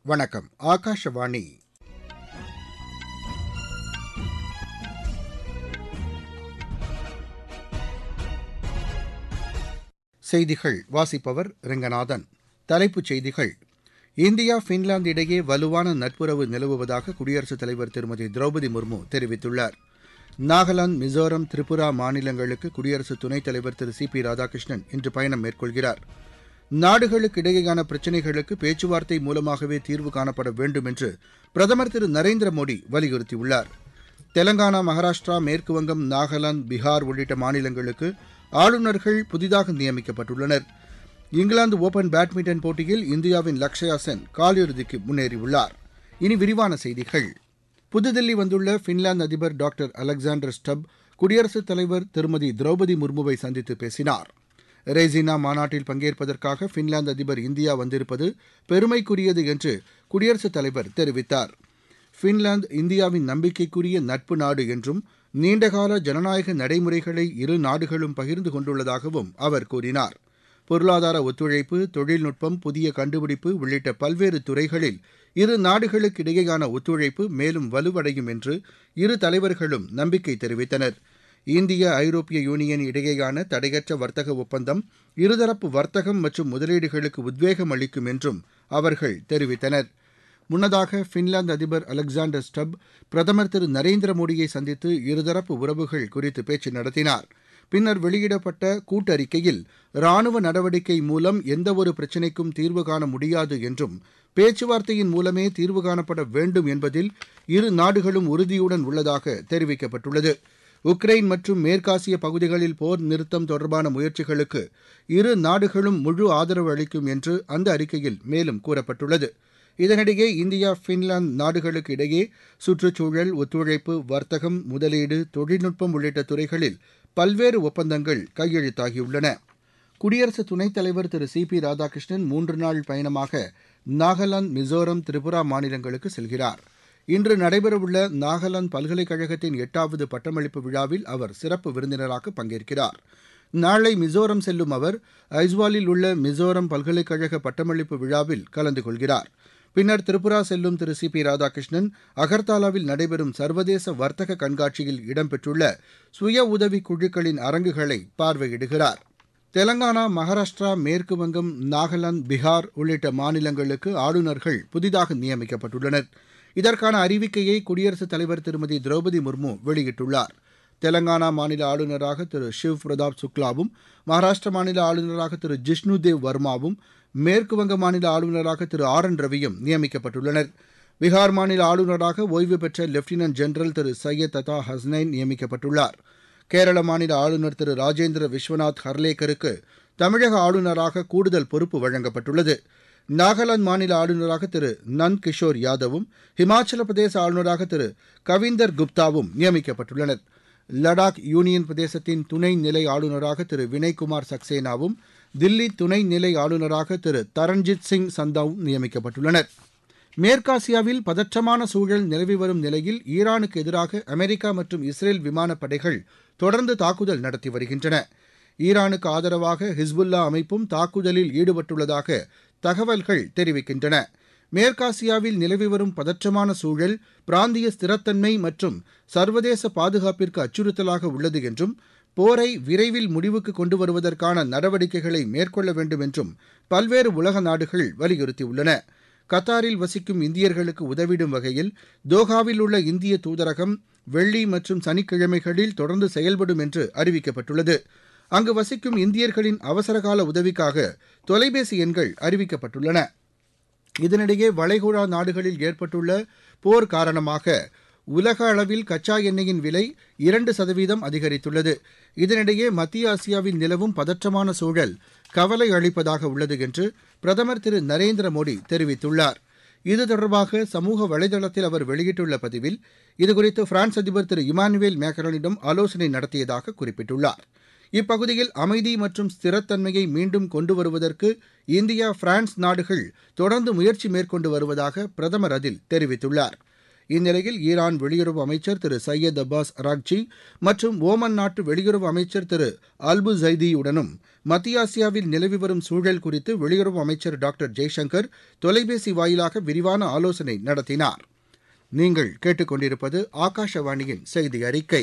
வணக்கம் ஆகாஷவாணி செய்திகள் வாசிப்பவர் ரெங்கநாதன் தலைப்புச் செய்திகள் இந்தியா பின்லாந்து இடையே வலுவான நட்புறவு நிலவுவதாக குடியரசுத் தலைவர் திருமதி திரௌபதி முர்மு தெரிவித்துள்ளார் நாகாலாந்து மிசோரம் திரிபுரா மாநிலங்களுக்கு குடியரசு துணைத் தலைவர் திரு சி பி ராதாகிருஷ்ணன் இன்று பயணம் மேற்கொள்கிறார் நாடுகளுக்கு இடையேயான பிரச்சினைகளுக்கு பேச்சுவார்த்தை மூலமாகவே தீர்வு காணப்பட வேண்டும் என்று பிரதமர் திரு நரேந்திர மோடி வலியுறுத்தியுள்ளார் தெலங்கானா மகாராஷ்டிரா மேற்குவங்கம் நாகாலாந்து பீகார் உள்ளிட்ட மாநிலங்களுக்கு ஆளுநர்கள் புதிதாக நியமிக்கப்பட்டுள்ளனர் இங்கிலாந்து ஓபன் பேட்மிண்டன் போட்டியில் இந்தியாவின் லக்ஷயா சென் காலிறுதிக்கு முன்னேறியுள்ளார் இனி விரிவான செய்திகள் புதுதில்லி வந்துள்ள பின்லாந்து அதிபர் டாக்டர் அலெக்சாண்டர் ஸ்டப் குடியரசுத் தலைவர் திருமதி திரௌபதி முர்முவை சந்தித்து பேசினார் ரெய்சினா மாநாட்டில் பங்கேற்பதற்காக பின்லாந்து அதிபர் இந்தியா வந்திருப்பது பெருமைக்குரியது என்று குடியரசுத் தலைவர் தெரிவித்தார் பின்லாந்து இந்தியாவின் நம்பிக்கைக்குரிய நட்பு நாடு என்றும் நீண்டகால ஜனநாயக நடைமுறைகளை இரு நாடுகளும் பகிர்ந்து கொண்டுள்ளதாகவும் அவர் கூறினார் பொருளாதார ஒத்துழைப்பு தொழில்நுட்பம் புதிய கண்டுபிடிப்பு உள்ளிட்ட பல்வேறு துறைகளில் இரு நாடுகளுக்கு இடையேயான ஒத்துழைப்பு மேலும் வலுவடையும் என்று இரு தலைவர்களும் நம்பிக்கை தெரிவித்தனர் இந்திய ஐரோப்பிய யூனியன் இடையேயான தடையற்ற வர்த்தக ஒப்பந்தம் இருதரப்பு வர்த்தகம் மற்றும் முதலீடுகளுக்கு உத்வேகம் அளிக்கும் என்றும் அவர்கள் தெரிவித்தனர் முன்னதாக பின்லாந்து அதிபர் அலெக்சாண்டர் ஸ்டப் பிரதமர் திரு நரேந்திர மோடியை சந்தித்து இருதரப்பு உறவுகள் குறித்து பேச்சு நடத்தினார் பின்னர் வெளியிடப்பட்ட கூட்டறிக்கையில் ராணுவ நடவடிக்கை மூலம் எந்தவொரு பிரச்சினைக்கும் தீர்வு காண முடியாது என்றும் பேச்சுவார்த்தையின் மூலமே தீர்வு காணப்பட வேண்டும் என்பதில் இரு நாடுகளும் உறுதியுடன் உள்ளதாக தெரிவிக்கப்பட்டுள்ளது உக்ரைன் மற்றும் மேற்காசிய பகுதிகளில் போர் நிறுத்தம் தொடர்பான முயற்சிகளுக்கு இரு நாடுகளும் முழு ஆதரவு அளிக்கும் என்று அந்த அறிக்கையில் மேலும் கூறப்பட்டுள்ளது இதனிடையே இந்தியா பின்லாந்து நாடுகளுக்கு இடையே சுற்றுச்சூழல் ஒத்துழைப்பு வர்த்தகம் முதலீடு தொழில்நுட்பம் உள்ளிட்ட துறைகளில் பல்வேறு ஒப்பந்தங்கள் கையெழுத்தாகியுள்ளன குடியரசு துணைத் தலைவர் திரு சி பி ராதாகிருஷ்ணன் மூன்று நாள் பயணமாக நாகாலாந்து மிசோரம் திரிபுரா மாநிலங்களுக்கு செல்கிறார் இன்று நடைபெறவுள்ள நாகாலாந்து பல்கலைக்கழகத்தின் எட்டாவது பட்டமளிப்பு விழாவில் அவர் சிறப்பு விருந்தினராக பங்கேற்கிறார் நாளை மிசோரம் செல்லும் அவர் ஐஸ்வாலில் உள்ள மிசோரம் பல்கலைக்கழக பட்டமளிப்பு விழாவில் கலந்து கொள்கிறார் பின்னர் திரிபுரா செல்லும் திரு சி பி ராதாகிருஷ்ணன் அகர்தாலாவில் நடைபெறும் சர்வதேச வர்த்தக கண்காட்சியில் இடம்பெற்றுள்ள சுய உதவி குழுக்களின் அரங்குகளை பார்வையிடுகிறார் தெலங்கானா மகாராஷ்டிரா மேற்கு வங்கம் நாகாலாந்து பீகார் உள்ளிட்ட மாநிலங்களுக்கு ஆளுநர்கள் புதிதாக நியமிக்கப்பட்டுள்ளனர் இதற்கான அறிவிக்கையை குடியரசுத் தலைவர் திருமதி திரௌபதி முர்மு வெளியிட்டுள்ளார் தெலங்கானா மாநில ஆளுநராக திரு ஷிவ் பிரதாப் சுக்லாவும் மகாராஷ்டிர மாநில ஆளுநராக திரு ஜிஷ்ணுதேவ் வர்மாவும் மேற்கு வங்க மாநில ஆளுநராக திரு ஆர் என் ரவியும் நியமிக்கப்பட்டுள்ளனர் பீகார் மாநில ஆளுநராக ஓய்வு பெற்ற லெப்டினன்ட் ஜெனரல் திரு சையத் ததா ஹஸ்னைன் நியமிக்கப்பட்டுள்ளார் கேரள மாநில ஆளுநர் திரு ராஜேந்திர விஸ்வநாத் ஹர்லேக்கருக்கு தமிழக ஆளுநராக கூடுதல் பொறுப்பு வழங்கப்பட்டுள்ளது நாகாலாந்து மாநில ஆளுநராக திரு நந்த் கிஷோர் யாதவும் ஹிமாச்சல பிரதேச ஆளுநராக திரு கவிந்தர் குப்தாவும் நியமிக்கப்பட்டுள்ளனர் லடாக் யூனியன் பிரதேசத்தின் துணை நிலை ஆளுநராக திரு வினய்குமார் சக்சேனாவும் தில்லி துணை நிலை ஆளுநராக திரு தரண்ஜித் சிங் சந்தாவும் நியமிக்கப்பட்டுள்ளனர் மேற்காசியாவில் பதற்றமான சூழல் நிலவி வரும் நிலையில் ஈரானுக்கு எதிராக அமெரிக்கா மற்றும் இஸ்ரேல் விமானப்படைகள் தொடர்ந்து தாக்குதல் நடத்தி வருகின்றன ஈரானுக்கு ஆதரவாக ஹிஸ்புல்லா அமைப்பும் தாக்குதலில் ஈடுபட்டுள்ளதாக தகவல்கள் தெரிவிக்கின்றன மேற்காசியாவில் நிலவி வரும் பதற்றமான சூழல் பிராந்திய ஸ்திரத்தன்மை மற்றும் சர்வதேச பாதுகாப்பிற்கு அச்சுறுத்தலாக உள்ளது என்றும் போரை விரைவில் முடிவுக்கு கொண்டு வருவதற்கான நடவடிக்கைகளை மேற்கொள்ள வேண்டும் என்றும் பல்வேறு உலக நாடுகள் வலியுறுத்தியுள்ளன கத்தாரில் வசிக்கும் இந்தியர்களுக்கு உதவிடும் வகையில் தோஹாவில் உள்ள இந்திய தூதரகம் வெள்ளி மற்றும் சனிக்கிழமைகளில் தொடர்ந்து செயல்படும் என்று அறிவிக்கப்பட்டுள்ளது அங்கு வசிக்கும் இந்தியர்களின் அவசரகால உதவிக்காக தொலைபேசி எண்கள் அறிவிக்கப்பட்டுள்ளன இதனிடையே வளைகுடா நாடுகளில் ஏற்பட்டுள்ள போர் காரணமாக உலக அளவில் கச்சா எண்ணெயின் விலை இரண்டு சதவீதம் அதிகரித்துள்ளது இதனிடையே மத்திய ஆசியாவில் நிலவும் பதற்றமான சூழல் கவலை அளிப்பதாக உள்ளது என்று பிரதமர் திரு நரேந்திர மோடி தெரிவித்துள்ளார் இது தொடர்பாக சமூக வலைதளத்தில் அவர் வெளியிட்டுள்ள பதிவில் இதுகுறித்து பிரான்ஸ் அதிபர் திரு இமானுவேல் மேக்ரானிடம் ஆலோசனை நடத்தியதாக குறிப்பிட்டுள்ளார் இப்பகுதியில் அமைதி மற்றும் ஸ்திரத்தன்மையை மீண்டும் கொண்டு வருவதற்கு இந்தியா பிரான்ஸ் நாடுகள் தொடர்ந்து முயற்சி மேற்கொண்டு வருவதாக பிரதமர் அதில் தெரிவித்துள்ளார் இந்நிலையில் ஈரான் வெளியுறவு அமைச்சர் திரு சையத் அப்பாஸ் அராக்சி மற்றும் ஓமன் நாட்டு வெளியுறவு அமைச்சர் திரு அல்பு ஜைதியுடனும் மத்திய ஆசியாவில் நிலவி வரும் சூழல் குறித்து வெளியுறவு அமைச்சர் டாக்டர் ஜெய்சங்கர் தொலைபேசி வாயிலாக விரிவான ஆலோசனை நடத்தினார் நீங்கள் கேட்டுக்கொண்டிருப்பது ஆகாஷவாணியின் செய்தி அறிக்கை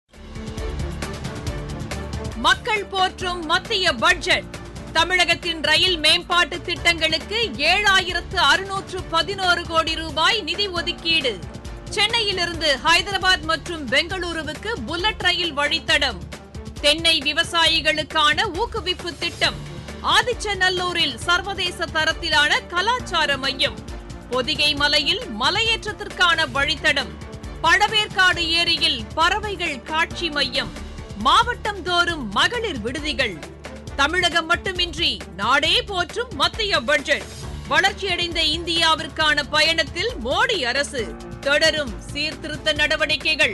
மக்கள் போற்றும் மத்திய பட்ஜெட் தமிழகத்தின் ரயில் மேம்பாட்டு திட்டங்களுக்கு ஏழாயிரத்து அறுநூற்று பதினோரு கோடி ரூபாய் நிதி ஒதுக்கீடு சென்னையிலிருந்து ஹைதராபாத் மற்றும் பெங்களூருவுக்கு புல்லட் ரயில் வழித்தடம் தென்னை விவசாயிகளுக்கான ஊக்குவிப்பு திட்டம் ஆதிச்சநல்லூரில் சர்வதேச தரத்திலான கலாச்சார மையம் பொதிகை மலையில் மலையேற்றத்திற்கான வழித்தடம் பழவேற்காடு ஏரியில் பறவைகள் காட்சி மையம் மாவட்டம் தோறும் மகளிர் விடுதிகள் தமிழகம் மட்டுமின்றி நாடே போற்றும் மத்திய பட்ஜெட் வளர்ச்சியடைந்த இந்தியாவிற்கான பயணத்தில் மோடி அரசு தொடரும் சீர்திருத்த நடவடிக்கைகள்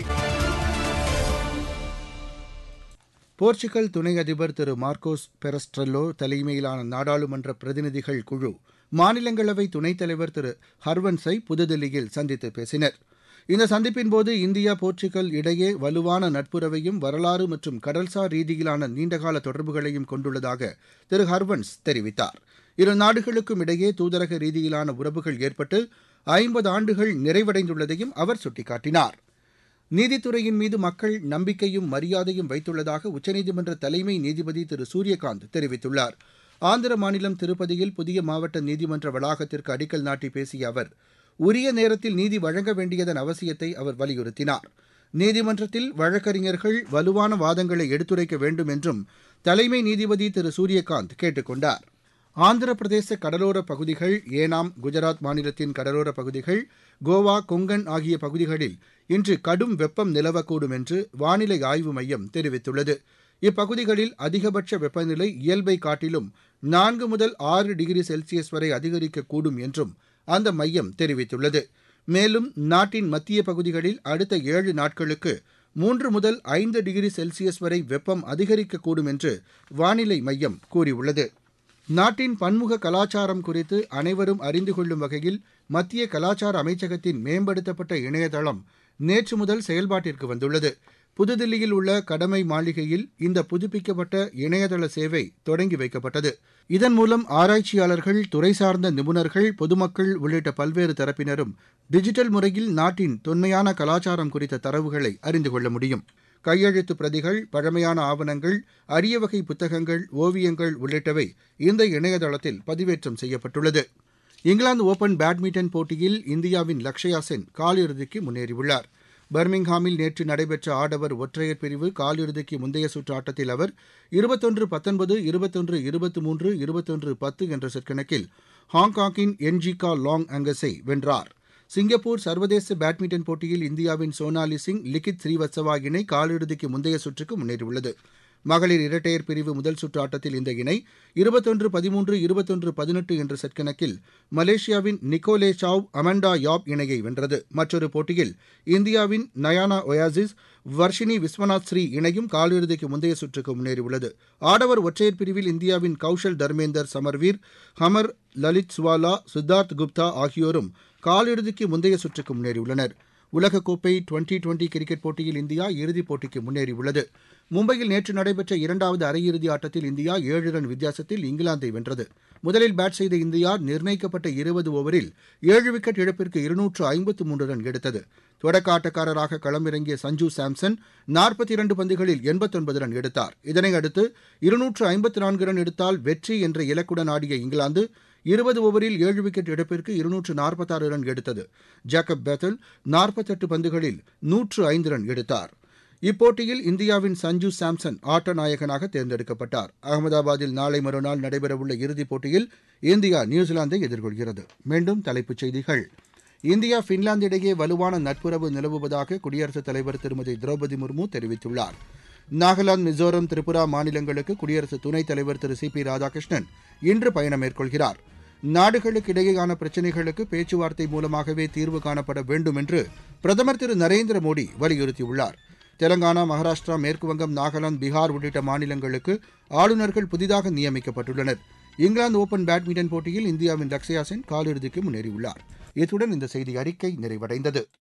போர்ச்சுகல் துணை அதிபர் திரு மார்க்கோஸ் பெரஸ்ட்ரெல்லோ தலைமையிலான நாடாளுமன்ற பிரதிநிதிகள் குழு மாநிலங்களவை துணைத் தலைவர் திரு ஹர்வன்ஸை புதுதில்லியில் சந்தித்து பேசினர் இந்த சந்திப்பின்போது இந்தியா போர்ச்சுகல் இடையே வலுவான நட்புறவையும் வரலாறு மற்றும் கடல்சார் ரீதியிலான நீண்டகால தொடர்புகளையும் கொண்டுள்ளதாக திரு ஹர்வன்ஸ் தெரிவித்தார் இரு நாடுகளுக்கும் இடையே தூதரக ரீதியிலான உறவுகள் ஏற்பட்டு ஐம்பது ஆண்டுகள் நிறைவடைந்துள்ளதையும் அவர் சுட்டிக்காட்டினார் நீதித்துறையின் மீது மக்கள் நம்பிக்கையும் மரியாதையும் வைத்துள்ளதாக உச்சநீதிமன்ற தலைமை நீதிபதி திரு சூரியகாந்த் தெரிவித்துள்ளார் ஆந்திர மாநிலம் திருப்பதியில் புதிய மாவட்ட நீதிமன்ற வளாகத்திற்கு அடிக்கல் நாட்டி பேசிய அவர் உரிய நேரத்தில் நீதி வழங்க வேண்டியதன் அவசியத்தை அவர் வலியுறுத்தினார் நீதிமன்றத்தில் வழக்கறிஞர்கள் வலுவான வாதங்களை எடுத்துரைக்க வேண்டும் என்றும் தலைமை நீதிபதி திரு சூரியகாந்த் கேட்டுக் கொண்டார் ஆந்திர பிரதேச கடலோர பகுதிகள் ஏனாம் குஜராத் மாநிலத்தின் கடலோர பகுதிகள் கோவா கொங்கன் ஆகிய பகுதிகளில் இன்று கடும் வெப்பம் நிலவக்கூடும் என்று வானிலை ஆய்வு மையம் தெரிவித்துள்ளது இப்பகுதிகளில் அதிகபட்ச வெப்பநிலை இயல்பை காட்டிலும் நான்கு முதல் ஆறு டிகிரி செல்சியஸ் வரை அதிகரிக்கக்கூடும் என்றும் அந்த மையம் தெரிவித்துள்ளது மேலும் நாட்டின் மத்திய பகுதிகளில் அடுத்த ஏழு நாட்களுக்கு மூன்று முதல் ஐந்து டிகிரி செல்சியஸ் வரை வெப்பம் அதிகரிக்கக்கூடும் என்று வானிலை மையம் கூறியுள்ளது நாட்டின் பன்முக கலாச்சாரம் குறித்து அனைவரும் அறிந்து கொள்ளும் வகையில் மத்திய கலாச்சார அமைச்சகத்தின் மேம்படுத்தப்பட்ட இணையதளம் நேற்று முதல் செயல்பாட்டிற்கு வந்துள்ளது புதுதில்லியில் உள்ள கடமை மாளிகையில் இந்த புதுப்பிக்கப்பட்ட இணையதள சேவை தொடங்கி வைக்கப்பட்டது இதன் மூலம் ஆராய்ச்சியாளர்கள் துறை சார்ந்த நிபுணர்கள் பொதுமக்கள் உள்ளிட்ட பல்வேறு தரப்பினரும் டிஜிட்டல் முறையில் நாட்டின் தொன்மையான கலாச்சாரம் குறித்த தரவுகளை அறிந்து கொள்ள முடியும் கையெழுத்து பிரதிகள் பழமையான ஆவணங்கள் அரிய வகை புத்தகங்கள் ஓவியங்கள் உள்ளிட்டவை இந்த இணையதளத்தில் பதிவேற்றம் செய்யப்பட்டுள்ளது இங்கிலாந்து ஓபன் பேட்மிண்டன் போட்டியில் இந்தியாவின் லக்ஷயா சென் காலிறுதிக்கு முன்னேறியுள்ளார் பர்மிங்ஹாமில் நேற்று நடைபெற்ற ஆடவர் ஒற்றையர் பிரிவு காலிறுதிக்கு முந்தைய சுற்று ஆட்டத்தில் அவர் இருபத்தொன்று பத்தொன்பது இருபத்தொன்று இருபத்தி மூன்று இருபத்தொன்று பத்து என்ற செட் கணக்கில் ஹாங்காங்கின் என்ஜிகா லாங் அங்கஸை வென்றார் சிங்கப்பூர் சர்வதேச பேட்மிண்டன் போட்டியில் இந்தியாவின் சோனாலி சிங் லிகித் ஸ்ரீவத்சவா இணை காலிறுதிக்கு முந்தைய சுற்றுக்கு முன்னேறியுள்ளது மகளிர் இரட்டையர் பிரிவு முதல் சுற்று ஆட்டத்தில் இந்த இணை இருபத்தொன்று பதிமூன்று இருபத்தொன்று பதினெட்டு என்ற செட் கணக்கில் மலேசியாவின் நிக்கோலே சாவ் அமண்டா யாப் இணையை வென்றது மற்றொரு போட்டியில் இந்தியாவின் நயானா ஒயாசிஸ் வர்ஷினி விஸ்வநாத் ஸ்ரீ இணையும் காலிறுதிக்கு முந்தைய சுற்றுக்கு முன்னேறியுள்ளது ஆடவர் ஒற்றையர் பிரிவில் இந்தியாவின் கௌஷல் தர்மேந்தர் சமர்வீர் ஹமர் லலித் சுவாலா சித்தார்த் குப்தா ஆகியோரும் காலிறுதிக்கு முந்தைய சுற்றுக்கு முன்னேறியுள்ளனர் உலகக்கோப்பை டுவெண்டி டுவெண்டி கிரிக்கெட் போட்டியில் இந்தியா இறுதிப் போட்டிக்கு முன்னேறியுள்ளது மும்பையில் நேற்று நடைபெற்ற இரண்டாவது அரையிறுதி ஆட்டத்தில் இந்தியா ஏழு ரன் வித்தியாசத்தில் இங்கிலாந்தை வென்றது முதலில் பேட் செய்த இந்தியா நிர்ணயிக்கப்பட்ட இருபது ஓவரில் ஏழு விக்கெட் இழப்பிற்கு இருநூற்று ஐம்பத்து மூன்று ரன் எடுத்தது தொடக்க ஆட்டக்காரராக களமிறங்கிய சஞ்சு சாம்சன் நாற்பத்தி இரண்டு பந்துகளில் எண்பத்தொன்பது ரன் எடுத்தார் இதனையடுத்து இருநூற்று ஐம்பத்து நான்கு ரன் எடுத்தால் வெற்றி என்ற இலக்குடன் ஆடிய இங்கிலாந்து இருபது ஓவரில் ஏழு விக்கெட் இழப்பிற்கு இருநூற்று நாற்பத்தாறு ரன் எடுத்தது ஜேக்கப் பேத்தல் நாற்பத்தெட்டு பந்துகளில் நூற்று ஐந்து ரன் எடுத்தார் இப்போட்டியில் இந்தியாவின் சஞ்சு சாம்சன் ஆட்ட நாயகனாக தேர்ந்தெடுக்கப்பட்டார் அகமதாபாத்தில் நாளை மறுநாள் நடைபெறவுள்ள இறுதிப் போட்டியில் இந்தியா நியூசிலாந்தை எதிர்கொள்கிறது மீண்டும் தலைப்புச் செய்திகள் இந்தியா பின்லாந்து இடையே வலுவான நட்புறவு நிலவுவதாக குடியரசுத் தலைவர் திருமதி திரௌபதி முர்மு தெரிவித்துள்ளார் நாகாலாந்து மிசோரம் திரிபுரா மாநிலங்களுக்கு குடியரசு துணைத் தலைவர் திரு சி பி ராதாகிருஷ்ணன் இன்று பயணம் மேற்கொள்கிறார் நாடுகளுக்கு இடையேயான பிரச்சினைகளுக்கு பேச்சுவார்த்தை மூலமாகவே தீர்வு காணப்பட வேண்டும் என்று பிரதமர் திரு நரேந்திர மோடி வலியுறுத்தியுள்ளார் தெலங்கானா மகாராஷ்டிரா மேற்குவங்கம் நாகாலாந்து பீகார் உள்ளிட்ட மாநிலங்களுக்கு ஆளுநர்கள் புதிதாக நியமிக்கப்பட்டுள்ளனர் இங்கிலாந்து ஓபன் பேட்மிண்டன் போட்டியில் இந்தியாவின் லக்ஷயா சென் காலிறுதிக்கு முன்னேறியுள்ளார் இத்துடன் இந்த செய்தி அறிக்கை நிறைவடைந்தது